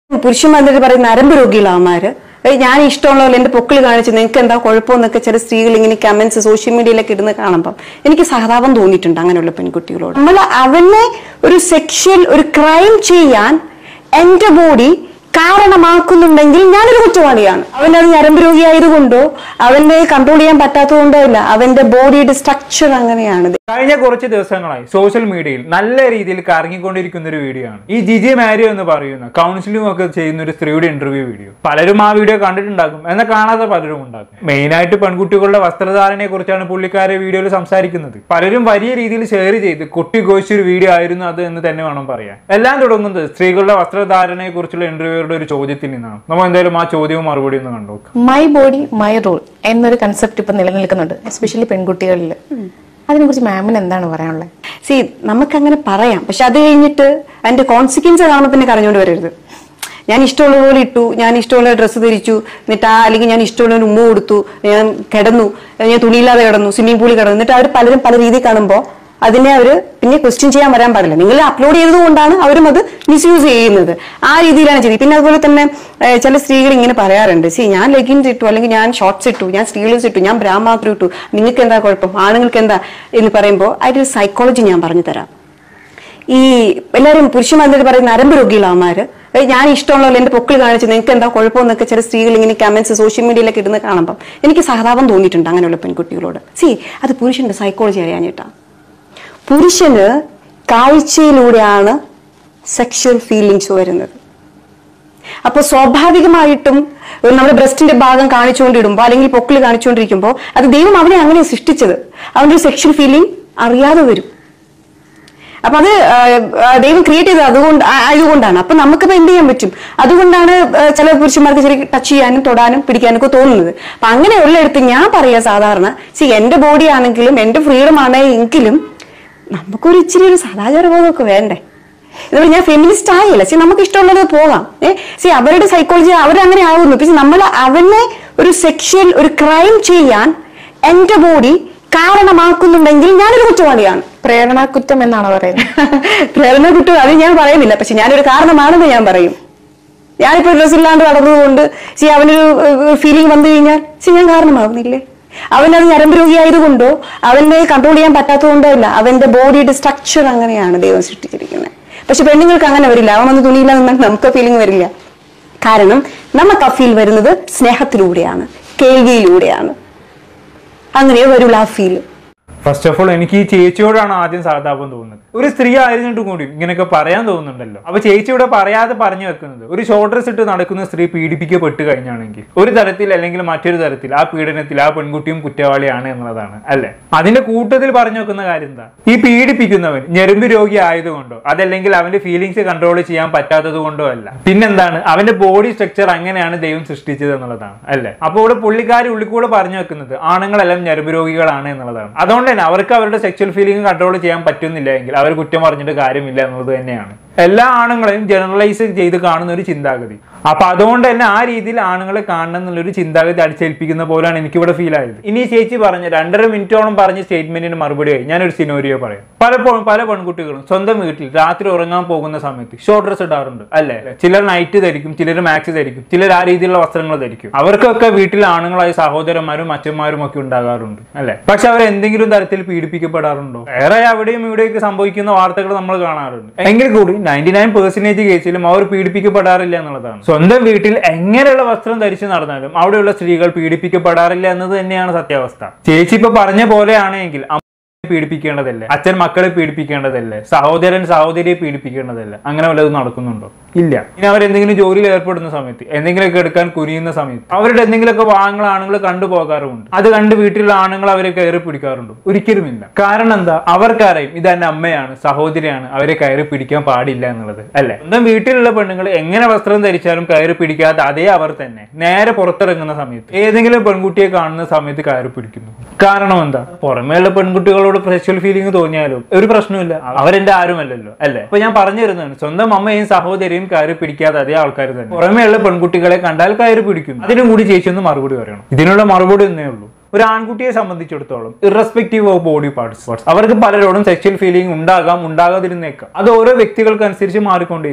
പുരുഷന്മാരുടെ പറയുന്ന നരമ്പ് രോഗികളാമാര് ഞാൻ ഇഷ്ടമുള്ള പോലെ എന്റെ പൊക്കിൾ കാണിച്ച് നിങ്ങൾക്ക് എന്താ കുഴപ്പമെന്നൊക്കെ ചില സ്ത്രീകൾ ഇങ്ങനെ കമന്റ്സ് സോഷ്യൽ മീഡിയയിലൊക്കെ ഇടുന്ന കാണുമ്പം എനിക്ക് സഹതാപം തോന്നിയിട്ടുണ്ട് അങ്ങനെയുള്ള പെൺകുട്ടികളോട് നമ്മൾ അവനെ ഒരു സെക്ഷൽ ഒരു ക്രൈം ചെയ്യാൻ എന്റെ ബോഡി കാരണമാക്കുന്നുണ്ടെങ്കിൽ ഞാനൊരു കുറ്റവാളിയാണ് അവൻ അത് ഞരമ്പ് രോഗിയായതുകൊണ്ടോ അവന്റെ കൺട്രോൾ ചെയ്യാൻ പറ്റാത്തതുകൊണ്ടോ അല്ല അവന്റെ ബോഡിയുടെ സ്ട്രക്ചർ അങ്ങനെയാണ് കഴിഞ്ഞ കുറച്ച് ദിവസങ്ങളായി സോഷ്യൽ മീഡിയയിൽ നല്ല രീതിയിൽ കറങ്ങിക്കൊണ്ടിരിക്കുന്ന ഒരു വീഡിയോ ആണ് ഈ ജിജി മാരിയോ എന്ന് പറയുന്ന കൗൺസിലിംഗ് ഒക്കെ ചെയ്യുന്ന ഒരു സ്ത്രീയുടെ ഇന്റർവ്യൂ വീഡിയോ പലരും ആ വീഡിയോ കണ്ടിട്ടുണ്ടാകും എന്നാൽ കാണാതെ പലരും ഉണ്ടാകും മെയിൻ ആയിട്ട് പെൺകുട്ടികളുടെ വസ്ത്രധാരണയെ കുറിച്ചാണ് പുള്ളിക്കാരെ വീഡിയോയിൽ സംസാരിക്കുന്നത് പലരും വലിയ രീതിയിൽ ഷെയർ ചെയ്ത് കൊട്ടിഘോഷിച്ചൊരു വീഡിയോ ആയിരുന്നു അത് എന്ന് തന്നെ വേണം പറയാൻ എല്ലാം തുടങ്ങുന്നത് സ്ത്രീകളുടെ വസ്ത്രധാരണയെ കുറിച്ചുള്ള ഇന്റർവ്യൂയുടെ ഒരു ചോദ്യത്തിൽ നിന്നാണ് നമ്മൾ എന്തായാലും ആ ചോദ്യവും മറുപടി ഒന്ന് കണ്ടോക്കാം മൈ ബോഡി മൈ റൂൾ എന്നൊരു കൺസെപ്റ്റ് ഇപ്പൊ നിലനിൽക്കുന്നുണ്ട് എസ്പെഷ്യലി പെൺകുട്ടികളിൽ അതിനെക്കുറിച്ച് മാമിന് എന്താണ് പറയാനുള്ളത് സി നമുക്കങ്ങനെ പറയാം പക്ഷെ അത് കഴിഞ്ഞിട്ട് അതിന്റെ കോൺസിക്വൻസ് കാണുമ്പോൾ പിന്നെ കരഞ്ഞുകൊണ്ട് വരരുത് ഞാൻ ഇഷ്ടമുള്ള പോലെ ഇട്ടു ഞാൻ ഇഷ്ടമുള്ള ഡ്രസ്സ് ധരിച്ചു എന്നിട്ട് ആ അല്ലെങ്കിൽ ഞാൻ ഇഷ്ടമുള്ള ഒരു ഉമ്മ കൊടുത്തു ഞാൻ കിടന്നു ഞാൻ തുണിയില്ലാതെ കിടന്നു സ്വിമ്മിംഗ് പൂളിൽ കിടന്നു എന്നിട്ട് അവർ പലരും പല രീതിയിൽ കാണുമ്പോൾ അതിനെ അവർ പിന്നെ ക്വസ്റ്റ്യൻ ചെയ്യാൻ വരാൻ പാടില്ല നിങ്ങൾ അപ്ലോഡ് ചെയ്തത് കൊണ്ടാണ് അവരും അത് മിസ്യൂസ് ചെയ്യുന്നത് ആ രീതിയിലാണ് ചെയ്തത് പിന്നെ അതുപോലെ തന്നെ ഏഹ്, ചില സ്ത്രീകൾ ഇങ്ങനെ പറയാറുണ്ട് സി ഞാൻ ലെഗിൻസ് ഇട്ടു അല്ലെങ്കിൽ ഞാൻ ഷോർട്സ് ഇട്ടു ഞാൻ സ്ലീവ്ലെസ് ഇട്ടു ഞാൻ ബ്രാ മാത്രം ഇട്ടു നിങ്ങൾക്ക് എന്താ കുഴപ്പം ആണുങ്ങൾക്ക് എന്താ എന്ന് പറയുമ്പോൾ അതിന്റെ സൈക്കോളജി ഞാൻ പറഞ്ഞു തരാം ഈ എല്ലാവരും പുരുഷന്മാരുടെ പറയുന്ന നരമ്പ് രോഗികളാമാര് ഏയ് ഞാൻ ഇഷ്ടമുള്ള പോലെ എന്റെ പൊക്കിൾ കാണിച്ച് നിങ്ങൾക്ക് എന്താ കുഴപ്പമെന്നൊക്കെ ചില സ്ത്രീകൾ ഇങ്ങനെ കമന്റ്സ് സോഷ്യൽ മീഡിയയിലൊക്കെ ഇടുന്ന കാണുമ്പം എനിക്ക് സഹതാപം തോന്നിയിട്ടുണ്ട് അങ്ങനെയുള്ള പെൺകുട്ടികളോട് സി അത് പുരുഷന്റെ സൈക്കോളജി അറിയാഞ്ഞിട്ടാ പുരുഷന് കാഴ്ചയിലൂടെയാണ് സെക്ഷൽ ഫീലിങ്സ് വരുന്നത് അപ്പൊ സ്വാഭാവികമായിട്ടും ഒരു നമ്മുടെ ബ്രസ്റ്റിന്റെ ഭാഗം കാണിച്ചുകൊണ്ടിടുമ്പോൾ അല്ലെങ്കിൽ പൊക്കിൾ കാണിച്ചുകൊണ്ടിരിക്കുമ്പോൾ അത് ദൈവം അവനെ അങ്ങനെ സൃഷ്ടിച്ചത് അവന്റെ ഒരു സെക്ഷൽ ഫീലിംഗ് അറിയാതെ വരും അപ്പൊ അത് ആ, ആ, ദൈവം ക്രിയേറ്റ് ചെയ്തത് അതുകൊണ്ട് ആ- ആയതുകൊണ്ടാണ് അപ്പൊ നമുക്കിപ്പോ എന്ത് ചെയ്യാൻ പറ്റും അതുകൊണ്ടാണ് ആ, ചില പുരുഷന്മാർക്ക് ശരി ടച്ച് ചെയ്യാനും തൊടാനും പിടിക്കാനും ഒക്കെ തോന്നുന്നത് അപ്പൊ അങ്ങനെയുള്ളിടത്ത് ഞാൻ പറയാ സാധാരണ സി എന്റെ ബോഡി ആണെങ്കിലും എന്റെ ഫ്രീഡം ആണ് എങ്കിലും നമുക്കൊരു ഇച്ചിരി ഒരു സദാചാരബോധമൊക്കെ വേണ്ടേ ഇതുപോലെ ഞാൻ ഫെമിനിസ്റ്റ് ആയില്ല സി നമുക്ക് ഇഷ്ടമുള്ളത് പോകാം ഏ സി അവരുടെ സൈക്കോളജി അവരങ്ങനെ ആവുന്നു പക്ഷെ നമ്മൾ അവനെ ഒരു സെക്ഷൽ ഒരു ക്രൈം ചെയ്യാൻ എന്റെ ബോഡി കാരണമാക്കുന്നുണ്ടെങ്കിൽ ഞാനൊരു കുറ്റവാളിയാണ് പ്രേരണാകുറ്റം എന്നാണ് പറയുന്നത് പ്രേരണ കുറ്റം അത് ഞാൻ പറയുന്നില്ല പക്ഷെ ഞാനൊരു കാരണമാണെന്ന് ഞാൻ പറയും ഞാനിപ്പോ ഡ്രസ് ഇല്ലാണ്ട് നടന്നതുകൊണ്ട് സി അവനൊരു ഫീലിംഗ് വന്നു കഴിഞ്ഞാൽ സി ഞാൻ കാരണമാകുന്നില്ലേ അവനത് ഞരമ്പ് രോഗിയായതുകൊണ്ടോ അവനെ കൺട്രോൾ ചെയ്യാൻ പറ്റാത്തതുകൊണ്ടോ അല്ല അവന്റെ ബോഡിയുടെ സ്ട്രക്ചർ അങ്ങനെയാണ് ദൈവം സൃഷ്ടിച്ചിരിക്കുന്നത് പക്ഷെ പെണ്ണുങ്ങൾക്ക് അങ്ങനെ വരില്ല അവൻ വന്ന് തുണിയില്ല നിന്നാൽ നമുക്ക് ഫീലിംഗ് വരില്ല കാരണം നമുക്ക് ആ ഫീൽ വരുന്നത് സ്നേഹത്തിലൂടെയാണ് കേൾവിയിലൂടെയാണ് അങ്ങനെ വരുള്ളൂ ആ ഫീൽ ഫസ്റ്റ് ഓഫ് ഓൾ എനിക്ക് ഈ ചേച്ചിയോടാണ് ആദ്യം സഹതാപം തോന്നുന്നത് ഒരു സ്ത്രീ ആയിരുന്നിട്ട് കൂടി ഇങ്ങനെയൊക്കെ പറയാൻ തോന്നുന്നുണ്ടല്ലോ അപ്പൊ ചേച്ചിയോടെ പറയാതെ പറഞ്ഞു വെക്കുന്നത് ഒരു ഷോർട്ട് ഡ്രസ് ഇട്ട് നടക്കുന്ന സ്ത്രീ പീഡിപ്പിക്കപ്പെട്ട് കഴിഞ്ഞാണെങ്കിൽ ഒരു തരത്തിൽ അല്ലെങ്കിൽ മറ്റൊരു തരത്തിൽ ആ പീഡനത്തിൽ ആ പെൺകുട്ടിയും കുറ്റവാളിയാണ് എന്നുള്ളതാണ് അല്ലെ അതിന്റെ കൂട്ടത്തിൽ പറഞ്ഞു വെക്കുന്ന കാര്യം എന്താ ഈ പീഡിപ്പിക്കുന്നവൻ ഞെരുമ്പ് രോഗി ആയതുകൊണ്ടോ അതല്ലെങ്കിൽ അവന്റെ ഫീലിങ്സ് കൺട്രോൾ ചെയ്യാൻ പറ്റാത്തത് കൊണ്ടോ അല്ല പിന്നെന്താണ് അവന്റെ ബോഡി സ്ട്രക്ചർ അങ്ങനെയാണ് ദൈവം സൃഷ്ടിച്ചത് എന്നുള്ളതാണ് അല്ലെ അപ്പോൾ ഇവിടെ പുള്ളിക്കാരി ഉള്ളിൽ കൂടെ പറഞ്ഞു വെക്കുന്നത് ആണുങ്ങളെല്ലാം ഞരമ്പ് രോഗികളാണ് എന്നുള്ളതാണ് അതുകൊണ്ട് തന്നെ അവർക്ക് അവരുടെ സെക്ഷൽ ഫീലിംഗ് കൺട്രോൾ ചെയ്യാൻ പറ്റുന്നില്ല എങ്കിൽ അവർ കുറ്റം പറഞ്ഞിട്ട് കാര്യമില്ല എന്നുള്ളത് തന്നെയാണ് എല്ലാ ആണുങ്ങളെയും ജനറലൈസ് ചെയ്ത് കാണുന്ന ഒരു ചിന്താഗതി അപ്പൊ അതുകൊണ്ട് തന്നെ ആ രീതിയിൽ ആണുങ്ങളെ കാണണം എന്നുള്ളൊരു ചിന്താഗതി അടിച്ചേൽപ്പിക്കുന്ന പോലെയാണ് എനിക്കിവിടെ ഫീൽ ആയത് ഇനി ഈ ചേച്ചി പറഞ്ഞ രണ്ടര മിനിറ്റോളം പറഞ്ഞ സ്റ്റേറ്റ്മെന്റിന് മറുപടിയായി ഞാനൊരു സിനോരിയോ പറയാം പലപ്പോഴും പല പെൺകുട്ടികളും സ്വന്തം വീട്ടിൽ രാത്രി ഉറങ്ങാൻ പോകുന്ന സമയത്ത് ഷോർട്ട് ഡ്രസ് ഇടാറുണ്ട് അല്ലേ ചിലർ നൈറ്റ് ധരിക്കും ചിലർ മാക്സ് ധരിക്കും ചിലർ ആ രീതിയിലുള്ള വസ്ത്രങ്ങൾ ധരിക്കും അവർക്കൊക്കെ വീട്ടിൽ ആണുങ്ങളായ സഹോദരന്മാരും അച്ഛന്മാരും ഒക്കെ ഉണ്ടാകാറുണ്ട് അല്ലെ പക്ഷെ അവർ എന്തെങ്കിലും തരത്തിൽ പീഡിപ്പിക്കപ്പെടാറുണ്ടോ വേറെ അവിടെയും ഇവിടെയൊക്കെ സംഭവിക്കുന്ന വാർത്തകൾ നമ്മൾ കാണാറുണ്ട് എങ്കിൽ കൂടി നയൻറ്റി നയൻ പെർസെന്റേജ് കേസിലും അവർ പീഡിപ്പിക്കപ്പെടാറില്ല എന്നുള്ളതാണ് സ്വന്തം വീട്ടിൽ എങ്ങനെയുള്ള വസ്ത്രം ധരിച്ചു നടന്നാലും അവിടെയുള്ള സ്ത്രീകൾ പീഡിപ്പിക്കപ്പെടാറില്ല എന്നത് തന്നെയാണ് സത്യാവസ്ഥ ചേച്ചി ഇപ്പൊ പറഞ്ഞ പോലെയാണെങ്കിൽ അമ്മ പീഡിപ്പിക്കേണ്ടതല്ലേ അച്ഛൻ മക്കളെ പീഡിപ്പിക്കേണ്ടതല്ലേ സഹോദരൻ സഹോദരിയെ പീഡിപ്പിക്കേണ്ടതല്ലേ അങ്ങനെ വല്ലതും നടക്കുന്നുണ്ടോ ഇല്ല ഇനി അവർ എന്തെങ്കിലും ജോലിയിൽ ഏർപ്പെടുന്ന സമയത്ത് എന്തെങ്കിലുമൊക്കെ എടുക്കാൻ കുനിയുന്ന സമയത്ത് അവരുടെ എന്തെങ്കിലുമൊക്കെ ഭാഗങ്ങൾ ആണുങ്ങൾ കണ്ടുപോകാറുമുണ്ട് അത് കണ്ട് വീട്ടിലുള്ള ആണുങ്ങൾ അവരെ കയറി പിടിക്കാറുണ്ടോ ഒരിക്കലുമില്ല കാരണം എന്താ അവർക്കറിയും ഇത് എന്റെ അമ്മയാണ് സഹോദരിയാണ് അവരെ കയറി പിടിക്കാൻ പാടില്ല എന്നുള്ളത് അല്ലെ സ്വന്തം വീട്ടിലുള്ള പെണ്ണുങ്ങൾ എങ്ങനെ വസ്ത്രം ധരിച്ചാലും കയറി പിടിക്കാത്ത അതേ അവർ തന്നെ നേരെ പുറത്തിറങ്ങുന്ന സമയത്ത് ഏതെങ്കിലും പെൺകുട്ടിയെ കാണുന്ന സമയത്ത് കയറി പിടിക്കുന്നു കാരണം എന്താ പുറമേയുള്ള പെൺകുട്ടികളോട് സെക്ഷൽ ഫീലിംഗ് തോന്നിയാലും ഒരു പ്രശ്നമില്ല അവരെന്റെ ആരുമല്ലല്ലോ അല്ലെ അപ്പൊ ഞാൻ പറഞ്ഞു തരുന്നതാണ് സ്വന്തം അമ്മയും സഹോദരിയും കയറി പിടിക്കാതെ അതേ ആൾക്കാർ തന്നെ പുറമേയുള്ള പെൺകുട്ടികളെ കണ്ടാൽ കയറി പിടിക്കുന്നു അതിനും കൂടി ചേച്ചി ഒന്ന് മറുപടി പറയണം ഇതിനുള്ള മറുപടി ഒന്നേ ഉള്ളൂ ഒരു ആൺകുട്ടിയെ സംബന്ധിച്ചിടത്തോളം ഇറസ്പെക്റ്റീവ് ഓഫ് ബോഡി പാർട്സ് അവർക്ക് പലരോടും സെക്ഷൽ ഫീലിംഗ് ഉണ്ടാകാം ഉണ്ടാകാതിരുന്നേക്കാം അത് ഓരോ വ്യക്തികൾക്ക് അനുസരിച്ച് മാറിക്കൊണ്ടേയിരിക്കും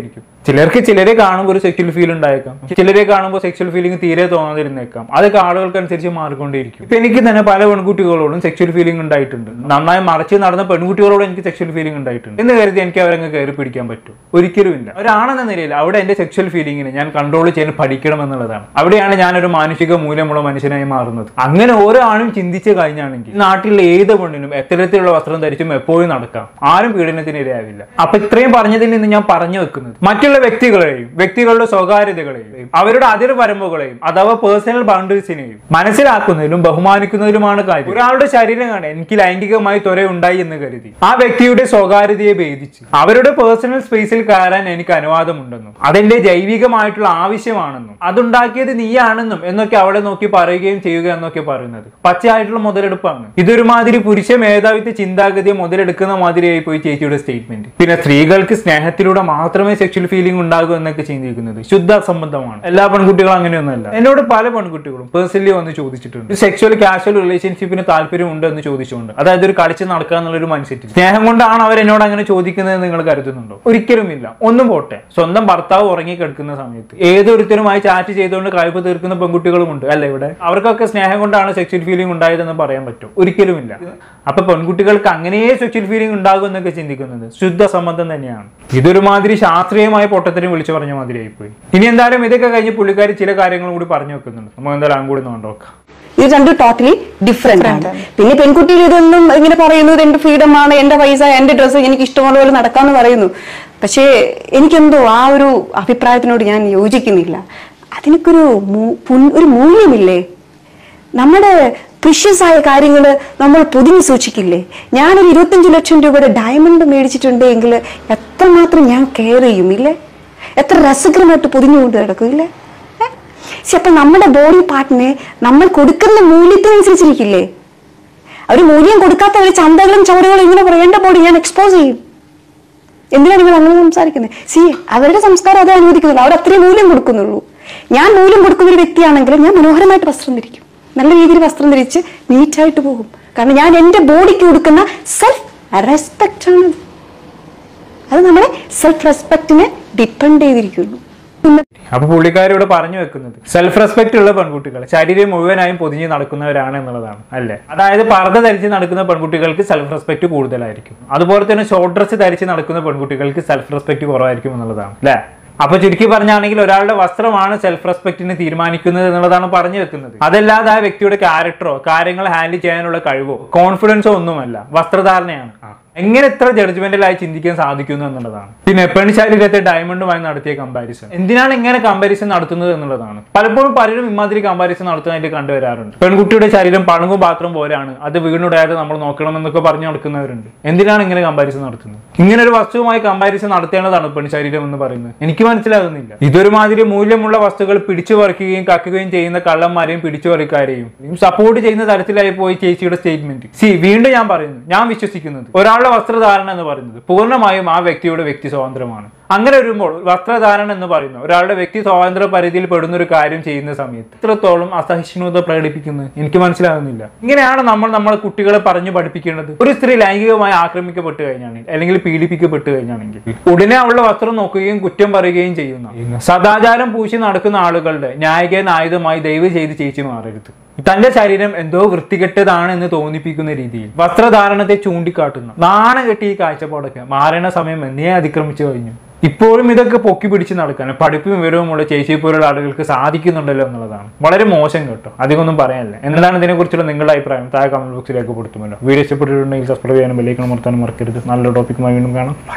ചിലർക്ക് ചിലരെ കാണുമ്പോൾ ഒരു സെക്ച്വൽ ഫീൽ ഉണ്ടായേക്കാം ചിലരെ കാണുമ്പോൾ സെക്ച്വൽ ഫീലിംഗ് തീരെ തോന്നാതിരുന്നേക്കാം അതൊക്കെ ആളുകൾക്കനുസരിച്ച് മാറിക്കൊണ്ടേയിരിക്കും ഇപ്പൊ എനിക്ക് തന്നെ പല പെൺകുട്ടികളോടും സെക്ച്വൽ ഫീലിംഗ് ഉണ്ടായിട്ടുണ്ട് നന്നായി മറച്ച് നടന്ന പെൺകുട്ടികളോട് എനിക്ക് സെക്ച്വൽ ഫീലിംഗ് ഉണ്ടായിട്ടുണ്ട് എന്ന് കരുതി എനിക്ക് അവരങ്ങ് കയറി പിടിക്കാൻ പറ്റും ഒരിക്കലും ഇല്ല ഒരാണെന്ന നിലയിൽ അവിടെ എന്റെ സെക്ച്വൽ ഫീലിംഗിനെ ഞാൻ കൺട്രോൾ ചെയ്യാൻ പഠിക്കണം എന്നുള്ളതാണ് അവിടെയാണ് ഞാനൊരു മാനസിക മൂല്യമുള്ള മനുഷ്യനായി മാറുന്നത് അങ്ങനെ ഓരോ ആണും ചിന്തിച്ചു കഴിഞ്ഞാണെങ്കിൽ ഈ നാട്ടിലെ ഏത് പെണ്ണിനും എത്തരത്തിലുള്ള വസ്ത്രം ധരിച്ചും എപ്പോഴും നടക്കാം ആരും പീഡനത്തിന് ഇരയാവില്ല അപ്പൊ ഇത്രയും പറഞ്ഞതിൽ നിന്ന് ഞാൻ പറഞ്ഞു വെക്കുന്നത് മറ്റുള്ള വ്യക്തികളെയും വ്യക്തികളുടെ സ്വകാര്യതകളെയും അവരുടെ അതിർവരമ്പുകളെയും അഥവാ പേഴ്സണൽ ബൗണ്ടറീസിനെയും മനസ്സിലാക്കുന്നതിലും ബഹുമാനിക്കുന്നതിലുമാണ് കാര്യം ഒരാളുടെ ശരീരം കാണാൻ എനിക്ക് ലൈംഗികമായി ത്വര ഉണ്ടായി എന്ന് കരുതി ആ വ്യക്തിയുടെ സ്വകാര്യതയെ ഭേദിച്ച് അവരുടെ പേഴ്സണൽ സ്പേസിൽ കയറാൻ എനിക്ക് അനുവാദമുണ്ടെന്നും അതെന്റെ ജൈവികമായിട്ടുള്ള ആവശ്യമാണെന്നും അതുണ്ടാക്കിയത് നീയാണെന്നും എന്നൊക്കെ അവളെ നോക്കി പറയുകയും ചെയ്യുക എന്നൊക്കെ പറയുന്നത് പച്ചയായിട്ടുള്ള മുതലെടുപ്പാണ് ഇതൊരുമാതിരി പുരുഷ മേധാവിത്വ ചിന്താഗതിയെ മുതലെടുക്കുന്ന മാതിരിയായി പോയി ചേച്ചിയുടെ സ്റ്റേറ്റ്മെന്റ് പിന്നെ സ്ത്രീകൾക്ക് സ്നേഹത്തിലൂടെ മാത്രമേ സെക്ഷൽ ഫീലിംഗ് ഉണ്ടാകൂ എന്നൊക്കെ ചിന്തിക്കുന്നത് ശുദ്ധ സംബന്ധമാണ് എല്ലാ പെൺകുട്ടികളും അങ്ങനെയൊന്നുമല്ല എന്നോട് പല പെൺകുട്ടികളും പേഴ്സണലി വന്ന് ചോദിച്ചിട്ടുണ്ട് സെക്ഷൽ കാഷ്വൽ റിലേഷൻഷിപ്പിന് താല്പര്യമുണ്ട് എന്ന് ചോദിച്ചുകൊണ്ട് അതായത് ഒരു കളിച്ച് നടക്കുക എന്നുള്ള ഒരു മനുഷ്യത്തിൽ സ്നേഹം കൊണ്ടാണ് അവർ എന്നോട് അങ്ങനെ ചോദിക്കുന്നത് നിങ്ങൾ കരുതുന്നുണ്ടോ ഒരിക്കലുമില്ല ഒന്നും പോട്ടെ സ്വന്തം ഭർത്താവ് ഉറങ്ങി കിടക്കുന്ന സമയത്ത് ഏതൊരുത്തരുമായി ചാറ്റ് ചെയ്തുകൊണ്ട് കഴിവ് തീർക്കുന്ന പെൺകുട്ടികളുമുണ്ട് അല്ല ഇവിടെ അവർക്കൊക്കെ സ്നേഹം കൊണ്ടാണ് സെക്ഷൽ ഫീലിംഗ് ഉണ്ടായതെന്ന് പറയാൻ പറ്റും ഒരിക്കലുമില്ല അപ്പൊ പെൺകുട്ടികൾക്ക് അങ്ങനെയേ സെക്ഷൽ ഫീലിംഗ് ഉണ്ടാകും എന്നൊക്കെ ചിന്തിക്കുന്നത് ശുദ്ധ സംബന്ധം തന്നെയാണ് ഇതൊരുമാതിരി ശാസ്ത്രീയമായ പൊട്ടത്തിനും വിളിച്ചു പറഞ്ഞ മാതിരിയായി പോയി ഇനി എന്തായാലും ഇതൊക്കെ കഴിഞ്ഞ് പുള്ളിക്കാരി ചില കാര്യങ്ങളും കൂടി പറഞ്ഞു വെക്കുന്നുണ്ട് നമുക്ക് എന്തായാലും അങ്ങ് കൂടി ഒന്ന് കണ്ടോക്കാം ഇത് രണ്ടും ടോട്ടലി ഡിഫറെന്റ് ആണ് പിന്നെ പെൺകുട്ടികൾ ഇതൊന്നും ഇങ്ങനെ പറയുന്നത് എന്റെ ഫ്രീഡം ആണ് എന്റെ പൈസ എന്റെ ഡ്രസ്സ് എനിക്ക് ഇഷ്ടമുള്ള പോലെ നടക്കാന്ന് പറയുന്നു പക്ഷേ എനിക്കെന്തോ ആ ഒരു അഭിപ്രായത്തിനോട് ഞാൻ യോജിക്കുന്നില്ല അതിനൊക്കൊരു മൂ- പുൻ- ഒരു മൂല്യമില്ലേ നമ്മുടെ precious ആയ കാര്യങ്ങൾ നമ്മൾ പൊതിഞ്ഞ് സൂക്ഷിക്കില്ലേ ഞാനൊരു ഇരുപത്തഞ്ച് ലക്ഷം രൂപയുടെ ഡയമണ്ട് മേടിച്ചിട്ടുണ്ട് എങ്കിൽ എത്രമാത്രം ഞാൻ കെയർ ചെയ്യും ഇല്ലേ എത്ര രസകരമായിട്ട് പൊതിഞ്ഞുകൊണ്ട് കിടക്കും ഇല്ലേ ഏ? പക്ഷെ അപ്പൊ നമ്മുടെ ബോഡി പാർട്ടിനെ നമ്മൾ കൊടുക്കുന്ന മൂല്യത്തിനനുസരിച്ചിരിക്കില്ലേ ഒരു മൂല്യം കൊടുക്കാത്ത ഒരു ചന്തകളും ചവറുകളും ഇങ്ങനെ പറയേണ്ട ബോഡി ഞാൻ എക്സ്പോസ് ചെയ്യും എന്തിനാണ് നിങ്ങൾ അങ്ങനെ സംസാരിക്കുന്നത് സി അവരുടെ സംസ്കാരം അത് അനുവദിക്കുന്നില്ല അവർ അത്രയും മൂല്യം കൊടുക്കുന്നുള്ളൂ ഞാൻ മൂല്യം കൊടുക്കുന്ന ഒരു വ്യക്തിയാണെങ്കിൽ ഞാൻ മനോഹരമായിട്ട് വസ്ത്രം ധരിക്കും നല്ല രീതിയിൽ വസ്ത്രം ധരിച്ച് നീറ്റായിട്ട് പോകും കാരണം ഞാൻ എൻ്റെ ബോഡിക്ക് കൊടുക്കുന്ന സെൽഫ് റെസ്പെക്റ്റ് ആണ് അത് നമ്മളെ സെൽഫ് റെസ്പെക്റ്റിനെ ഡിപ്പെൻഡ് ചെയ്തിരിക്കുന്നു അപ്പൊ പുള്ളിക്കാരി ഇവിടെ പറഞ്ഞു വെക്കുന്നത് സെൽഫ് റെസ്പെക്ട് ഉള്ള പെൺകുട്ടികൾ ശരീരം മുഴുവനായും പൊതിഞ്ഞ് നടക്കുന്നവരാണ് എന്നുള്ളതാണ് അല്ലേ അതായത് പർദ്ദ ധരിച്ച് നടക്കുന്ന പെൺകുട്ടികൾക്ക് സെൽഫ് റെസ്പെക്ട് കൂടുതലായിരിക്കും അതുപോലെ തന്നെ ഷോർട്ട് ഡ്രസ്സ് ധരിച്ച് നടക്കുന്ന പെൺകുട്ടികൾക്ക് സെൽഫ് റെസ്പെക്ട് കുറവായിരിക്കും എന്നുള്ളതാണ് അല്ലേ അപ്പൊ ചുരുക്കി പറഞ്ഞാണെങ്കിൽ ഒരാളുടെ വസ്ത്രമാണ് സെൽഫ് റെസ്പെക്റ്റിനെ തീരുമാനിക്കുന്നത് എന്നുള്ളതാണ് പറഞ്ഞു വെക്കുന്നത് അതല്ലാതെ ആ വ്യക്തിയുടെ ക്യാരക്ടറോ കാര്യങ്ങൾ ഹാൻഡിൽ ചെയ്യാനുള്ള കഴിവോ കോൺഫിഡൻസോ ഒന്നുമല്ല വസ്ത്രധാരണയാണ് ആ. എങ്ങനെ ഇത്ര ജഡ്ജ്മെന്റലായി ചിന്തിക്കാൻ സാധിക്കുന്നു എന്നുള്ളതാണ് പിന്നെ പെൺശരീരത്തെ ഡയമണ്ടുമായി നടത്തിയ കമ്പാരിസൺ എന്തിനാണ് ഇങ്ങനെ കമ്പാരിസൺ നടത്തുന്നത് എന്നുള്ളതാണ് പലപ്പോഴും പലരും ഇമാതിരി കമ്പാരിസൺ നടത്തുന്നതായിട്ട് കണ്ടുവരാറുണ്ട് പെൺകുട്ടിയുടെ ശരീരം പണങ്ങും പാത്രം പോലെയാണ് അത് വീണുടാതെ നമ്മൾ നോക്കണം എന്നൊക്കെ പറഞ്ഞു നടക്കുന്നവരുണ്ട് എന്തിനാണ് ഇങ്ങനെ കമ്പാരിസൺ നടത്തുന്നത് ഇങ്ങനെ ഒരു വസ്തുവുമായി കമ്പാരിസൺ നടത്തേണ്ടതാണ് പെൺശരീരം എന്ന് പറയുന്നത് എനിക്ക് മനസ്സിലാകുന്നില്ല ഇതൊരുമാതിരി മൂല്യമുള്ള വസ്തുക്കൾ പിടിച്ചു പറിക്കുകയും കക്കുകയും ചെയ്യുന്ന കള്ളന്മാരെയും പിടിച്ചു പറിക്കാരെയും സപ്പോർട്ട് ചെയ്യുന്ന തരത്തിലായി പോയി ചേച്ചിയുടെ സ്റ്റേറ്റ്മെന്റ് സി വീണ്ടും ഞാൻ പറയുന്നു ഞാൻ വിശ്വസിക്കുന്നത് ഒരാളുടെ വസ്ത്രധാരണ എന്ന് പറയുന്നത് പൂർണ്ണമായും ആ വ്യക്തിയുടെ വ്യക്തി സ്വാതന്ത്ര്യമാണ് അങ്ങനെ വരുമ്പോൾ വസ്ത്രധാരണ എന്ന് പറയുന്നത് ഒരാളുടെ വ്യക്തി സ്വാതന്ത്ര്യ പരിധിയിൽ പെടുന്ന ഒരു കാര്യം ചെയ്യുന്ന സമയത്ത് ഇത്രത്തോളം അസഹിഷ്ണുത പ്രകടിപ്പിക്കുന്നത് എനിക്ക് മനസ്സിലാകുന്നില്ല ഇങ്ങനെയാണ് നമ്മൾ നമ്മളെ കുട്ടികളെ പറഞ്ഞു പഠിപ്പിക്കേണ്ടത് ഒരു സ്ത്രീ ലൈംഗികമായി ആക്രമിക്കപ്പെട്ട് കഴിഞ്ഞാണെങ്കിൽ അല്ലെങ്കിൽ പീഡിപ്പിക്കപ്പെട്ട് കഴിഞ്ഞാണെങ്കിൽ ഉടനെ അവളുടെ വസ്ത്രം നോക്കുകയും കുറ്റം പറയുകയും ചെയ്യുന്ന സദാചാരം പൂശി നടക്കുന്ന ആളുകളുടെ ന്യായികൻ ആയുധമായി ദയവ് ചെയ്ത് ചേച്ചി മാറരുത് തന്റെ ശരീരം എന്തോ വൃത്തികെട്ടതാണ് എന്ന് തോന്നിപ്പിക്കുന്ന രീതിയിൽ വസ്ത്രധാരണത്തെ ചൂണ്ടിക്കാട്ടുന്ന നാണം കെട്ടി ഈ കാഴ്ചപ്പാടൊക്കെ മാറണ സമയം എന്നേ അതിക്രമിച്ചു കഴിഞ്ഞു ഇപ്പോഴും ഇതൊക്കെ പൊക്കി പിടിച്ച് നടക്കാൻ പഠിപ്പും വിവരവുമുള്ള ചേച്ചിയെ പോലുള്ള ആളുകൾക്ക് സാധിക്കുന്നുണ്ടല്ലോ എന്നുള്ളതാണ് വളരെ മോശം കേട്ടോ അധികമൊന്നും പറയാനില്ല എന്താണ് ഇതിനെക്കുറിച്ചുള്ള നിങ്ങളുടെ അഭിപ്രായം താഴെ കമന്റ് ബോക്സിലേക്ക് കൊടുത്തുമല്ലോ വീഡിയോ ഇഷ്ടപ്പെട്ടിട്ടുണ്ടെങ്കിൽ സബ്സ്ക്രൈബ് ചെയ്യാനും ബെല്ലൈക്കണം മറത്താനും മറക്കരുത് നല്ല ടോപ്പിക്കുമായി വീണ്ടും കാണാം